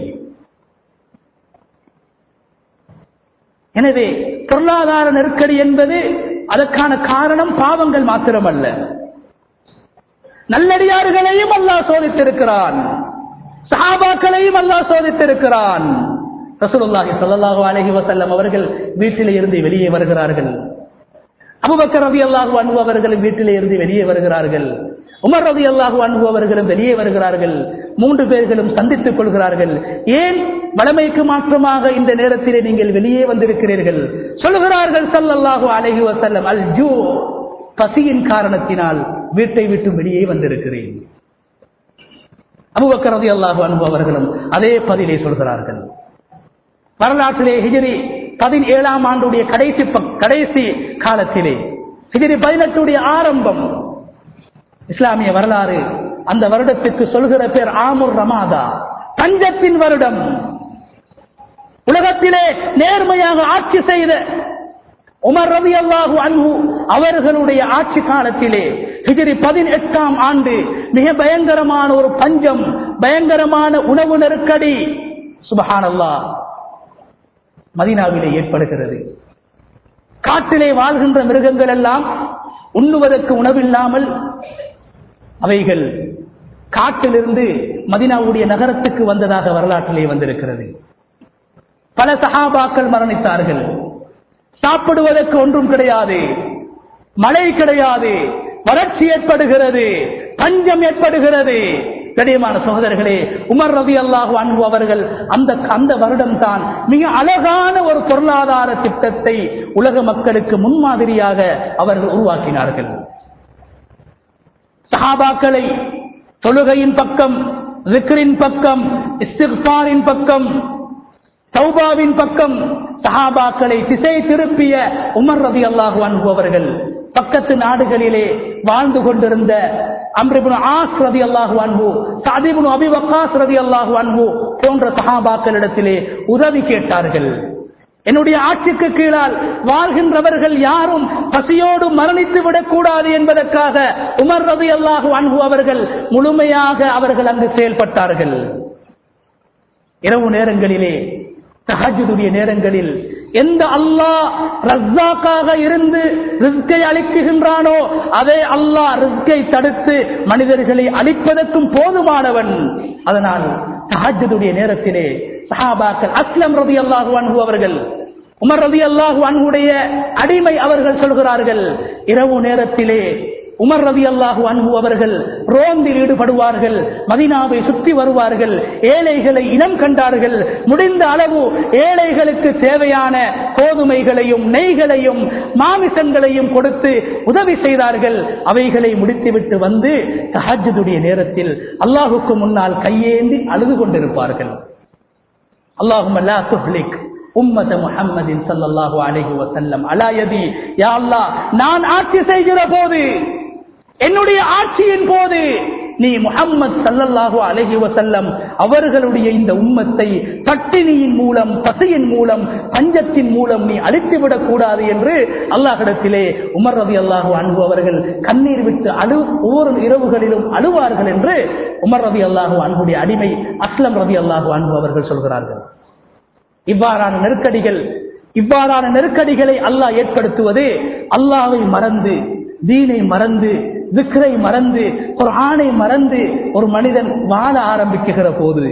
எனவே பொருளாதார நெருக்கடி என்பது அதற்கான காரணம் பாவங்கள் மாத்திரமல்ல நல்லடியார்களையும் அல்லாஹ் சோதித்திருக்கிறான் சஹாபாக்களையும் அல்லாஹ் சோதித்திருக்கிறான் ரசூலுல்லாஹி ஸல்லல்லாஹு அலைஹி வஸல்லம் அவர்கள் வீட்டிலே இருந்து வெளியே வருகிறார்கள் அபூபக்கர் ரலியல்லாஹு அன்ஹு அவர்கள் வீட்டிலே இருந்து வெளியே வருகிறார்கள் உமர் ரலியல்லாஹு அன்ஹு அவர்களும் வெளியே வருகிறார்கள் மூன்று பேர்களும் சந்தித்துக் கொள்கிறார்கள் ஏன் வளமைக்கு மாற்றமாக இந்த நேரத்திலே நீங்கள் வெளியே வந்திருக்கிறீர்கள் சொல்லுகிறார்கள் ஸல்லல்லாஹு அலைஹி வஸல்லம் அல் ஜூ பசியின் காரணத்தினால் வீட்டை விட்டு வெளியே வந்திருக்கிறேன் அபூபக்கர் ரலியல்லாஹு அன்ஹு அவர்களும் அதே பதிலை சொல்கிறார்கள் வரலாற்றிலே ஹிஜிரி பதினேழாம் ஆண்டுடைய கடைசி கடைசி காலத்திலே ஹிஜிரி பதினெட்டுடைய ஆரம்பம் இஸ்லாமிய வரலாறு அந்த வருடத்துக்கு சொல்கிற பேர் ஆமுர் ரமாதா பஞ்சத்தின் வருடம் உலகத்திலே நேர்மையாக ஆட்சி செய்த உமர் ரவி அல்லாஹு அன்பு அவர்களுடைய ஆட்சி காலத்திலே ஹிஜிரி பதினெட்டாம் ஆண்டு மிக பயங்கரமான ஒரு பஞ்சம் பயங்கரமான உணவு நெருக்கடி சுபஹானல்லா மதீனாவிலே ஏற்படுகிறது காட்டிலே வாழ்கின்ற மிருகங்கள் எல்லாம் உண்ணுவதற்கு உணவில்லாமல் அவைகள் காட்டிலிருந்து மதினாவுடைய நகரத்துக்கு வந்ததாக வரலாற்றிலே வந்திருக்கிறது பல சகாபாக்கள் மரணித்தார்கள் சாப்பிடுவதற்கு ஒன்றும் கிடையாது மழை கிடையாது வறட்சி ஏற்படுகிறது பஞ்சம் ஏற்படுகிறது கடியமான சகோதரர்களே உமர் ரவி அல்லாஹு அன்பு அவர்கள் அந்த அந்த வருடம் தான் மிக அழகான ஒரு பொருளாதார திட்டத்தை உலக மக்களுக்கு முன்மாதிரியாக அவர்கள் உருவாக்கினார்கள் சஹாபாக்களை தொழுகையின் பக்கம் ரிக்ரின் பக்கம் இஸ்திஃபாரின் பக்கம் சௌபாவின் பக்கம் சஹாபாக்களை திசை திருப்பிய உமர் ரதி அல்லாஹு அன்பு அவர்கள் பக்கத்து நாடுகளிலே வாழ்ந்து கொண்டிருந்த அம்ரிபுன் ஆஸ் ரதி அல்லாஹு அன்பு சாதிபுன் அபிவக்காஸ் ரதி அல்லாஹு அன்பு போன்ற சஹாபாக்களிடத்திலே உதவி கேட்டார்கள் என்னுடைய ஆட்சிக்கு கீழால் வாழ்கின்றவர்கள் யாரும் பசியோடு மரணித்து விடக்கூடாது என்பதற்காக உமர் ரதி அல்லாஹு அன்பு அவர்கள் முழுமையாக அவர்கள் அங்கு செயல்பட்டார்கள் இரவு நேரங்களிலே தஹஜுடைய நேரங்களில் எந்த அல்லாஹ் ரஸ்ஸாக்காக இருந்து ரிஸ்கை அளிக்குகின்றானோ அதே அல்லாஹ் ரிஸ்கை தடுத்து மனிதர்களை அழிப்பதற்கும் போதுமானவன் அதனால் தஹஜுடைய நேரத்திலே சஹாபாக்கள் அஸ்லம் ரதி அல்லாஹு அன்ஹு அவர்கள் உமர் ரதி அல்லாஹு அன்ஹுடைய அடிமை அவர்கள் சொல்கிறார்கள் இரவு நேரத்திலே உமர் ரவி அல்லாஹு அன்பு அவர்கள் ரோந்தில் ஈடுபடுவார்கள் மதினாவை சுற்றி வருவார்கள் ஏழைகளை இனம் கண்டார்கள் முடிந்த அளவு ஏழைகளுக்கு தேவையான கோதுமைகளையும் நெய்களையும் மாமிசங்களையும் கொடுத்து உதவி செய்தார்கள் அவைகளை முடித்துவிட்டு வந்து தஹஜுடைய நேரத்தில் அல்லாஹுக்கு முன்னால் கையேந்தி அழுது கொண்டிருப்பார்கள் அல்லாஹும் அல்லா துஹ்லிக் உம்மத முஹம்மதின் ஸல்லல்லாஹு அலைஹி வஸல்லம் அலா யதி யா அல்லாஹ் நான் ஆட்சி செய்கிற போது என்னுடைய ஆட்சியின் போது நீ முஹம்மது சல்லல்லாஹு அலைஹி வசல்லம் அவர்களுடைய இந்த உம்மத்தை பட்டினியின் மூலம் பசியின் மூலம் பஞ்சத்தின் மூலம் நீ அழித்துவிடக் கூடாது என்று அல்லாஹிடத்திலே உமர் ரவி அல்லாஹு அன்பு அவர்கள் கண்ணீர் விட்டு அழு ஒவ்வொரு இரவுகளிலும் அழுவார்கள் என்று உமர் ரவி அல்லாஹு அன்புடைய அடிமை அஸ்லம் ரவி அல்லாஹு அன்பு அவர்கள் சொல்கிறார்கள் இவ்வாறான நெருக்கடிகள் இவ்வாறான நெருக்கடிகளை அல்லாஹ் ஏற்படுத்துவது அல்லாவை மறந்து தீனை மறந்து விக்ரை மறந்து ஒரு ஆணை மறந்து ஒரு மனிதன் வாழ ஆரம்பிக்குகிற போது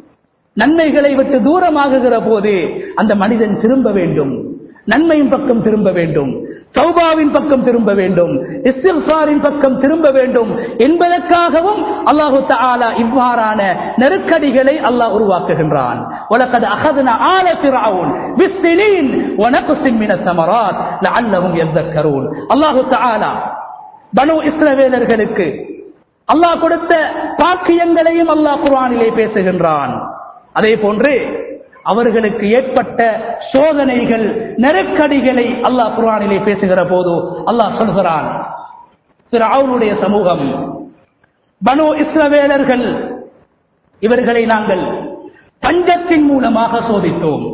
நன்மைகளை விட்டு தூரமாகுகிற போது அந்த மனிதன் திரும்ப வேண்டும் நன்மையின் பக்கம் திரும்ப வேண்டும் சௌபாவின் பக்கம் திரும்ப வேண்டும் இஸ்திஃபாரின் பக்கம் திரும்ப வேண்டும் என்பதற்காகவும் அல்லாஹு தஆலா இவ்வாறான நெருக்கடிகளை அல்லாஹ் உருவாக்குகின்றான் உலகது அகதுன ஆல ஃபிரௌன் பிஸ்ஸினீன் வனக்ஸின் மின ஸமராத் லஅல்லஹும் யذكرون அல்லாஹு தஆலா பனு இஸ்ரவேலர்களுக்கு அல்லாஹ் கொடுத்த பாக்கியங்களையும் அல்லாஹ் குர்ஆனிலே பேசுகின்றான் அதே போன்று அவர்களுக்கு ஏற்பட்ட சோதனைகள் நெருக்கடிகளை அல்லாஹ் குர்ஆனிலே பேசுகிற போது அல்லாஹ் சொல்கிறான் அவனுடைய சமூகம் பனு இஸ்ரவேலர்கள் இவர்களை நாங்கள் பஞ்சத்தின் மூலமாக சோதித்தோம்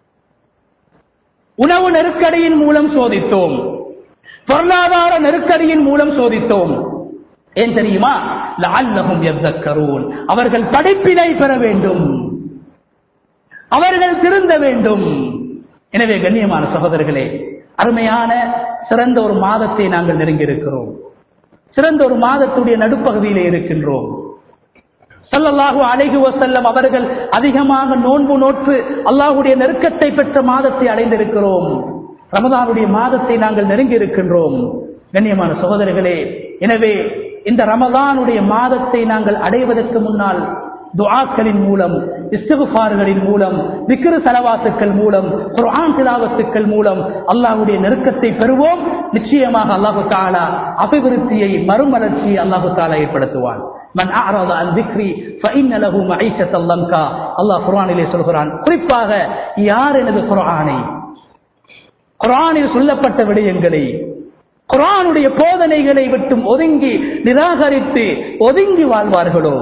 உணவு நெருக்கடியின் மூலம் சோதித்தோம் பொருளாதார நெருக்கடியின் மூலம் சோதித்தோம் ஏன் தெரியுமா லஅல்லஹும் யذكرون அவர்கள் படிப்பினை பெற வேண்டும் அவர்கள் திருந்த வேண்டும் எனவே கண்ணியமான சகோதரர்களே அருமையான சிறந்த ஒரு மாதத்தை நாங்கள் நெருங்கி இருக்கிறோம் சிறந்த ஒரு மாதத்துடைய நடுப்பகுதியிலே இருக்கின்றோம் சல்லல்லாஹு அலைஹி வசல்லம் அவர்கள் அதிகமாக நோன்பு நோற்று அல்லாஹுடைய நெருக்கத்தை பெற்ற மாதத்தை அடைந்திருக்கிறோம் ரமதானுடைய மாதத்தை நாங்கள் நெருங்கி இருக்கின்றோம் கண்ணியமான சகோதரர்களே எனவே இந்த ரமதானுடைய மாதத்தை நாங்கள் அடைவதற்கு முன்னால் துஆக்களின் மூலம் இஸ்திகுஃபார்களின் மூலம் விக்கிரு செலவாத்துக்கள் மூலம் குர்ஆன் திலாவத்துக்கள் மூலம் அல்லாஹ்வுடைய நெருக்கத்தை பெறுவோம் நிச்சயமாக அல்லாஹு தாலா அபிவிருத்தியை மறுமலர்ச்சியை அல்லாஹு தாலா ஏற்படுத்துவான் மன் அஅரத அன் திக்ரி ஃபஇன்ன லஹு மஈஷத்தல் லம்கா அல்லாஹ் குர்ஆனிலே சொல்கிறான் குறிப்பாக யார் எனது குர்ஆனை குர்ஆனில் சொல்லப்பட்ட விடயங்களை குரானுடைய போதனைகளை விட்டும் ஒதுங்கி நிராகரித்து ஒதுங்கி வாழ்வார்களோ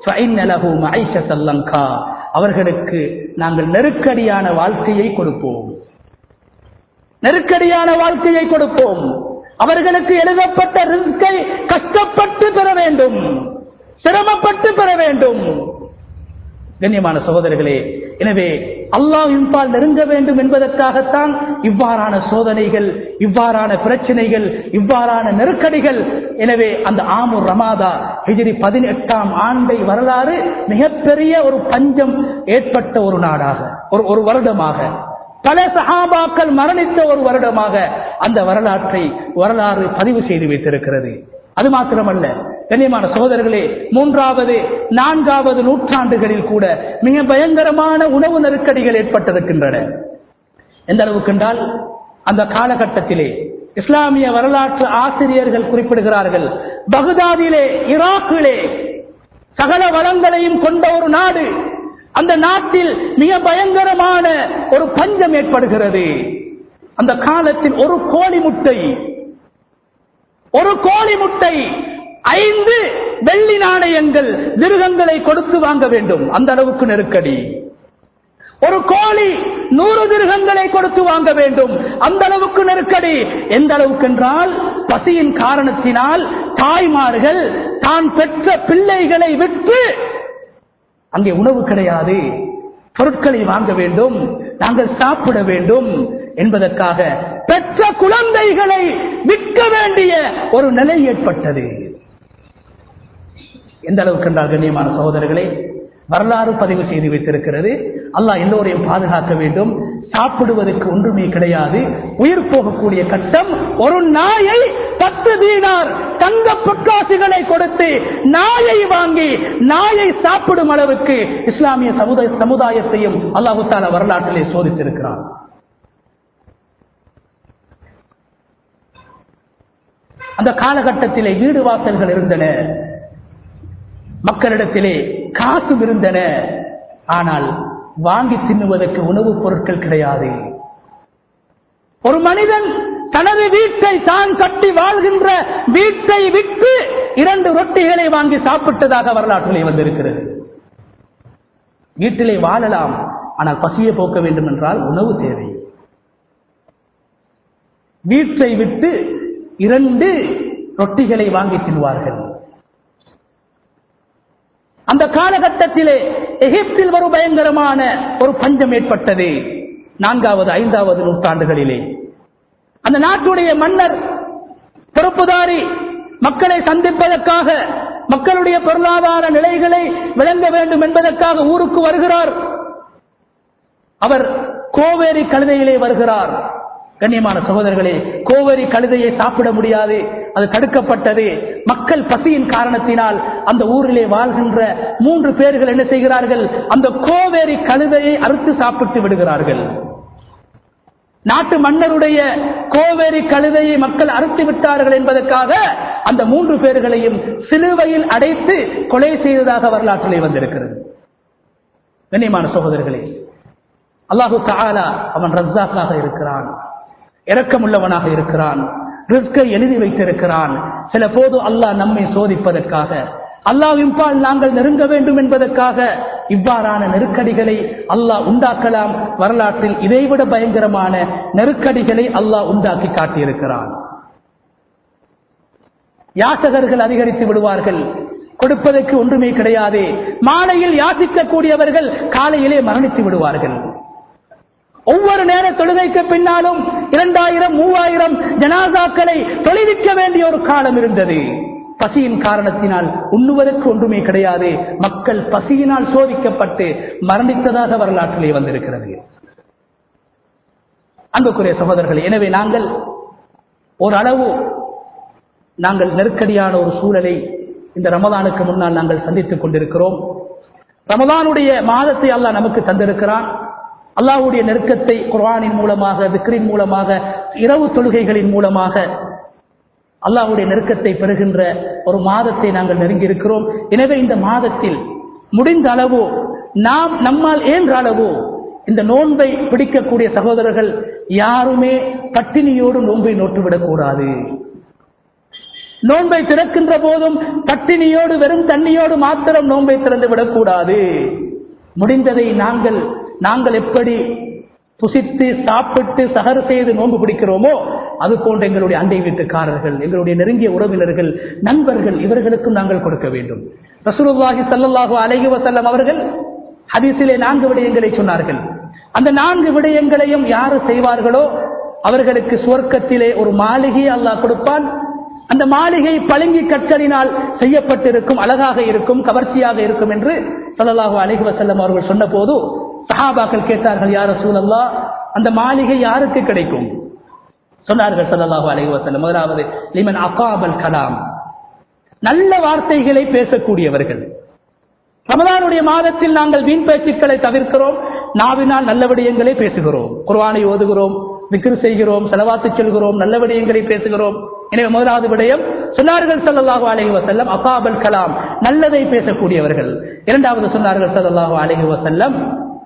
அவர்களுக்கு நாங்கள் நெருக்கடியான வாழ்க்கையை கொடுப்போம் நெருக்கடியான வாழ்க்கையை கொடுப்போம் அவர்களுக்கு எழுதப்பட்ட ரிஸ்கை கஷ்டப்பட்டு பெற வேண்டும் சிரமப்பட்டு பெற வேண்டும் கண்ணியமான சகோதரர்களே எனவே அல்லாஹின் பால் நெருங்க வேண்டும் என்பதற்காகத்தான் இவ்வாறான சோதனைகள் இவ்வாறான பிரச்சனைகள் இவ்வாறான நெருக்கடிகள் எனவே அந்த ஆமூர் ரமாதா ஹிஜிரி பதினெட்டாம் ஆண்டை வரலாறு மிகப்பெரிய ஒரு பஞ்சம் ஏற்பட்ட ஒரு நாடாக ஒரு ஒரு வருடமாக பல சஹாபாக்கள் மரணித்த ஒரு வருடமாக அந்த வரலாற்றை வரலாறு பதிவு செய்து வைத்திருக்கிறது அது மாத்திரமல்ல கண்ணியமான சகோதரர்களே மூன்றாவது நான்காவது நூற்றாண்டுகளில் கூட மிக பயங்கரமான உணவு நெருக்கடிகள் ஏற்பட்டிருக்கின்றன எந்த அளவுக்கு என்றால் அந்த காலகட்டத்திலே இஸ்லாமிய வரலாற்று ஆசிரியர்கள் குறிப்பிடுகிறார்கள் பகுதாதிலே ஈராக்கிலே சகல வளங்களையும் கொண்ட ஒரு நாடு அந்த நாட்டில் மிக பயங்கரமான ஒரு பஞ்சம் ஏற்படுகிறது அந்த காலத்தில் ஒரு கோழி முட்டை ஒரு கோழி முட்டை ஐந்து வெள்ளி நாணயங்கள் திருகங்களை கொடுத்து வாங்க வேண்டும் அந்த அளவுக்கு நெருக்கடி ஒரு கோழி நூறு திருகங்களை கொடுத்து வாங்க வேண்டும் அந்த அளவுக்கு நெருக்கடி எந்த அளவுக்கு என்றால் பசியின் காரணத்தினால் தாய்மார்கள் தான் பெற்ற பிள்ளைகளை விட்டு அங்கே உணவு கிடையாது பொருட்களை வாங்க வேண்டும் நாங்கள் சாப்பிட வேண்டும் என்பதற்காக பெற்ற குழந்தைகளை விற்க வேண்டிய ஒரு நிலை ஏற்பட்டது எந்த அளவுக்கு என்றால் கண்ணியமான சகோதரர்களே வரலாறு பதிவு செய்து வைத்திருக்கிறது அல்லாஹ் எல்லோரையும் பாதுகாக்க வேண்டும் சாப்பிடுவதற்கு ஒன்றுமே கிடையாது உயிர் போகக்கூடிய கட்டம் ஒரு நாயை பத்து தீனார் தங்க பொற்காசுகளை கொடுத்து நாயை வாங்கி நாயை சாப்பிடும் அளவுக்கு இஸ்லாமிய சமுதாய சமுதாயத்தையும் அல்லாஹு தாலா வரலாற்றிலே சோதித்திருக்கிறார் அந்த காலகட்டத்திலே வீடு வாசல்கள் இருந்தன மக்களிடத்திலே காசும் இருந்தன ஆனால் வாங்கி தின்னுவதற்கு உணவுப் பொருட்கள் கிடையாது ஒரு மனிதன் தனது வீட்டை தான் கட்டி வாழ்கின்ற வீட்டை விட்டு இரண்டு ரொட்டிகளை வாங்கி சாப்பிட்டதாக வரலாற்றிலே வந்திருக்கிறது வீட்டிலே வாழலாம் ஆனால் பசியை போக்க வேண்டும் என்றால் உணவு தேவை வீட்டை விட்டு இரண்டு ரொட்டிகளை வாங்கி தின்வார்கள் அந்த காலகட்டத்திலே எகிப்தில் ஒரு பயங்கரமான ஒரு பஞ்சம் ஏற்பட்டது நான்காவது ஐந்தாவது நூற்றாண்டுகளிலே அந்த நாட்டுடைய மன்னர் பொறுப்புதாரி மக்களை சந்திப்பதற்காக மக்களுடைய பொருளாதார நிலைகளை விளங்க வேண்டும் என்பதற்காக ஊருக்கு வருகிறார் அவர் கோவேரி கழுதையிலே வருகிறார் கண்ணியமான சகோதரர்களே கோவரி கழுதையை சாப்பிட முடியாது அது தடுக்கப்பட்டது மக்கள் பசியின் காரணத்தினால் அந்த ஊரிலே வாழ்கின்ற மூன்று பேர்கள் என்ன செய்கிறார்கள் அந்த கோவேரி கழுதையை அறுத்து சாப்பிட்டு விடுகிறார்கள் நாட்டு மன்னருடைய கோவேரி கழுதையை மக்கள் அறுத்து விட்டார்கள் என்பதற்காக அந்த மூன்று பேர்களையும் சிலுவையில் அடைத்து கொலை செய்ததாக வரலாற்றிலே வந்திருக்கிறது கண்ணியமான சகோதரர்களே அல்லாஹு தாலா அவன் ரஸ்ஸாக்காக இருக்கிறான் இரக்கமுள்ளவனாக இருக்கிறான் ரிஸ்கை எழுதி வைத்திருக்கிறான் சில போது அல்லாஹ் நம்மை சோதிப்பதற்காக அல்லாவின்பால் நாங்கள் நெருங்க வேண்டும் என்பதற்காக இவ்வாறான நெருக்கடிகளை அல்லாஹ் உண்டாக்கலாம் வரலாற்றில் இதைவிட பயங்கரமான நெருக்கடிகளை அல்லாஹ் உண்டாக்கி காட்டியிருக்கிறான் யாசகர்கள் அதிகரித்து விடுவார்கள் கொடுப்பதற்கு ஒன்றுமே கிடையாது மாலையில் யாசிக்கக்கூடியவர்கள் காலையிலே மரணித்து விடுவார்கள் ஒவ்வொரு நேர தொழுகைக்கு பின்னாலும் இரண்டாயிரம் மூவாயிரம் ஜனாசாக்களை தொலைவிக்க வேண்டிய ஒரு காலம் இருந்தது பசியின் காரணத்தினால் உண்ணுவதற்கு ஒன்றுமே கிடையாது மக்கள் பசியினால் சோதிக்கப்பட்டு மரணித்ததாக வரலாற்றிலே வந்திருக்கிறது அன்புக்குரிய சகோதரர்கள் எனவே நாங்கள் ஓரளவு நாங்கள் நெருக்கடியான ஒரு சூழலை இந்த ரமதானுக்கு முன்னால் நாங்கள் சந்தித்துக் கொண்டிருக்கிறோம் ரமதானுடைய மாதத்தை அல்லாஹ் நமக்கு தந்திருக்கிறான் அல்லாஹ்வுடைய நெருக்கத்தை குர்ஆனின் மூலமாக திக்ரின் மூலமாக இரவு தொழுகைகளின் மூலமாக அல்லாஹ்வுடைய நெருக்கத்தை பெறுகின்ற ஒரு மாதத்தை நாங்கள் நெருங்கி இருக்கிறோம் எனவே இந்த மாதத்தில் முடிந்த அளவு நாம் நம்மால் ஏன்ற அளவு இந்த நோன்பை பிடிக்கக்கூடிய சகோதரர்கள் யாருமே பட்டினியோடு நோன்பை நோட்டுவிடக் கூடாது நோன்பை திறக்கின்ற போதும் பட்டினியோடு வெறும் தண்ணியோடு மாத்திரம் நோன்பை திறந்து விடக்கூடாது முடிந்ததை நாங்கள் நாங்கள் எப்படி புசித்து சாப்பிட்டு சகர் செய்து நோன்பு பிடிக்கிறோமோ அது போன்ற எங்களுடைய அண்டை வீட்டுக்காரர்கள் எங்களுடைய நெருங்கிய உறவினர்கள் நண்பர்கள் இவர்களுக்கும் நாங்கள் கொடுக்க வேண்டும் ரசூலுல்லாஹி ஸல்லல்லாஹு அலைஹி வஸல்லம் அவர்கள் ஹதீஸிலே நான்கு விடயங்களை சொன்னார்கள் அந்த நான்கு விடயங்களையும் யாரு செய்வார்களோ அவர்களுக்கு சுவர்க்கத்திலே ஒரு மாளிகை அல்லாஹ் கொடுப்பான் அந்த மாளிகை பளிங்கி கற்களினால் செய்யப்பட்டிருக்கும் அழகாக இருக்கும் கவர்ச்சியாக இருக்கும் என்று ஸல்லல்லாஹு அலைஹி வஸல்லம் அவர்கள் சொன்னபோது சஹாபாக்கள் கேட்டார்கள் யார் ரசூலல்லா அந்த மாளிகை யாருக்கு கிடைக்கும் சொன்னார்கள் ஸல்லல்லாஹு அலைஹி வஸல்லம் முதலாவது லிமன் அகாபல் கலாம் நல்ல வார்த்தைகளை பேசக்கூடியவர்கள் ரமதானுடைய மாதத்தில் நாங்கள் வீண் பேச்சுக்களை தவிர்க்கிறோம் நாவினால் நல்ல விடயங்களை பேசுகிறோம் குர்ஆனை ஓதுகிறோம் விக்ர் செய்கிறோம் செலவாத்து செல்கிறோம் நல்ல விடயங்களை பேசுகிறோம் எனவே முதலாவது விடயம் சொன்னார்கள் ஸல்லல்லாஹு அலைஹி வஸல்லம் அகாபல் கலாம் நல்லதை பேசக்கூடியவர்கள் இரண்டாவது சொன்னார்கள் ஸல்லல்லாஹு அலைஹி வஸல்லம்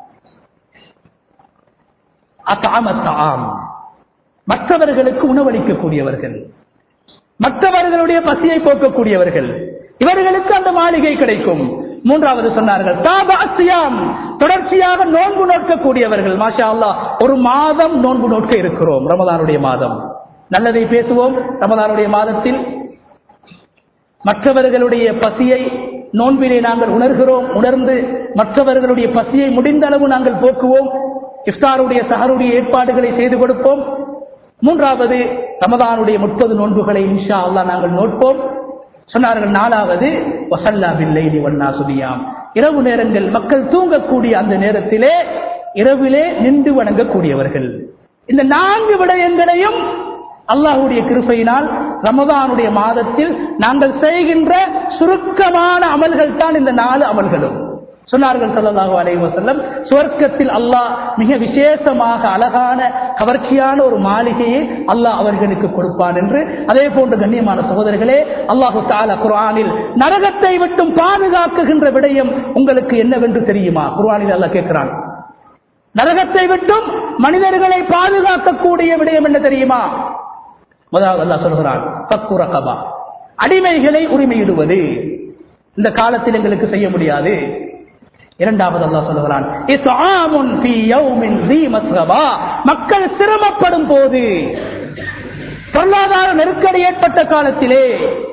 அத்தாமத்தாம் மற்றவர்களுக்கு உணவளிக்கக்கூடியவர்கள் மற்றவர்களுடைய பசியை போக்கக்கூடியவர்கள் இவர்களுக்கு அந்த மாளிகை கிடைக்கும் மூன்றாவது சொன்னார்கள் தாபாசியாம் தொடர்ச்சியாக நோன்பு நோக்கக்கூடியவர்கள் மாஷா அல்லாஹ் ஒரு மாதம் நோன்பு நோக்க இருக்கிறோம் ரமதானுடைய மாதம் நல்லதை பேசுவோம் ரமதானுடைய மாதத்தில் மற்றவர்களுடைய பசியை நோன்பிலே நாங்கள் உணர்கிறோம் உணர்ந்து மற்றவர்களுடைய பசியை முடிந்த அளவு நாங்கள் போக்குவோம் இஃப்தாருடைய சஹருடைய ஏற்பாடுகளை செய்து கொடுப்போம் மூன்றாவது ரமதானுடைய முப்பது நோன்புகளை இன்ஷா அல்லாஹ் நாங்கள் நோட்போம் சொன்னார்கள் நாலாவது வசல்லா பில்லைலி வண்ணா சுதியாம் இரவு நேரங்கள் மக்கள் தூங்கக்கூடிய அந்த நேரத்திலே இரவிலே நின்று வணங்கக்கூடியவர்கள் இந்த நான்கு விடயங்களையும் அல்லாஹுடைய கிருபையினால் ரமதானுடைய மாதத்தில் நாங்கள் செய்கின்ற சுருக்கமான அமல்கள் தான் இந்த நாலு அமல்களும் சொன்னார்கள் ஸல்லல்லாஹு அலைஹி வஸல்லம் சுவர்க்கத்தில் அல்லாஹ் மிக விசேஷமாக அழகான கவர்ச்சியான ஒரு மாளிகையை அல்லாஹ் அவர்களுக்கு கொடுப்பான் என்று அதே போன்று கண்ணியமான சகோதரர்களே அல்லாஹு தஆலா குர்ஆனில் நரகத்தை விட்டும் பாதுகாக்குகின்ற விடயம் உங்களுக்கு என்னவென்று தெரியுமா குர்ஆனில் அல்லாஹ் கேட்கிறான் நரகத்தை விட்டும் மனிதர்களை பாதுகாக்கக்கூடிய விடயம் என்ன தெரியுமா முதலாவது அல்லாஹ் சொல்கிறான் பக்கு ரகபா அடிமைகளை உரிமையிடுவது இந்த காலத்தில் எங்களுக்கு செய்ய முடியாது இரண்டாவது அல்லாஹ் சொல்லுகிறான் இத்ஆமுன் ஃபீ யௌமின் ذீ மஸ்கபா மக்கள் சிரமப்படும் போது பொருளாதார நெருக்கடி ஏற்பட்ட காலத்திலே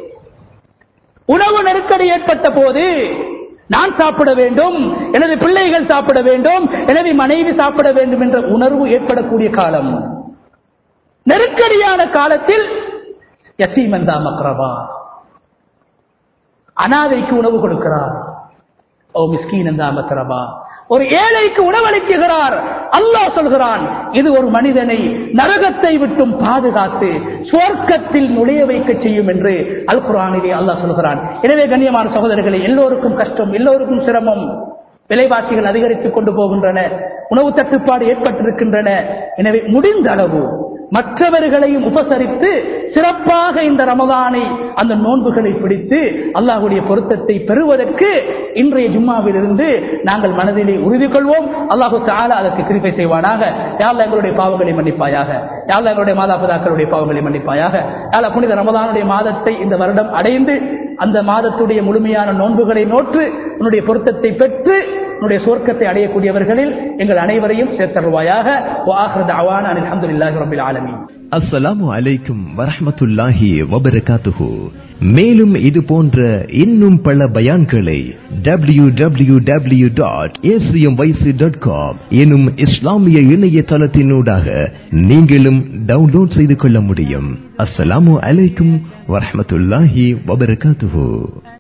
உணவு நெருக்கடி ஏற்பட்ட போது நான் சாப்பிட வேண்டும் எனது பிள்ளைகள் சாப்பிட வேண்டும் எனது மனைவி சாப்பிட வேண்டும் என்ற உணர்வு ஏற்படக்கூடிய காலம் நெருக்கடியான காலத்தில் யசீமந்தா மக்ரபா அனாதைக்கு உணவு கொடுக்கிறார் ஓ மிஸ்கீன் மக்ரபா ஒரு ஏழைக்கு உணவளிக்குகிறார் அல்லாஹ் சொல்கிறான் இது ஒரு மனிதனை நரகத்தை விட்டும் பாதுகாத்து சுவர்க்கத்தில் நுழைய வைக்க செய்யும் என்று அல் குரானிலே அல்லாஹ் சொல்கிறான் எனவே கண்ணியமான சகோதரர்களை எல்லோருக்கும் கஷ்டம் எல்லோருக்கும் சிரமம் விலைவாசிகள் அதிகரித்துக் கொண்டு போகின்றன உணவு தட்டுப்பாடு ஏற்பட்டிருக்கின்றன எனவே முடிந்த அளவு மற்றவர்களையும் உபசரித்து சிறப்பாக இந்த ரமதானை அந்த நோன்புகளை பிடித்து அல்லாஹுடைய பொருத்தத்தை பெறுவதற்கு இன்றைய ஜும்மாவிலிருந்து நாங்கள் மனதிலே உறுதி கொள்வோம் அல்லாஹு தாலா அதற்கு கிருப்பை செய்வானாக யாழ்ல எங்களுடைய பாவங்களை மன்னிப்பாயாக யாழ்ல எங்களுடைய மாதாபிதாக்களுடைய பாவங்களை மன்னிப்பாயாக யாழ்ல புனித ரமதானுடைய மாதத்தை இந்த வருடம் அடைந்து அந்த மாதத்துடைய முழுமையான நோன்புகளை நோற்று உன்னுடைய பொருத்தத்தை பெற்று உன்னுடைய சுவர்க்கத்தை அடையக்கூடியவர்களில் எங்கள் அனைவரையும் சேர்த்தருவாயாக அலமதுல்லாஹி ரபில் ஆலமீன் அஸ்ஸலாமு அலைக்கும் வரஹ்மத்துல்லாஹி வபரகாத்துஹு மேலும் இது போன்ற இன்னும் பல பயான்களை W W W dot dot com எனும் இஸ்லாமிய இணையதளத்தினூடாக நீங்களும் டவுன்லோட் செய்து கொள்ள முடியும் அஸ்ஸலாமு அலைக்கும் வரஹ்மத்துல்லாஹி வபரகாத்துஹு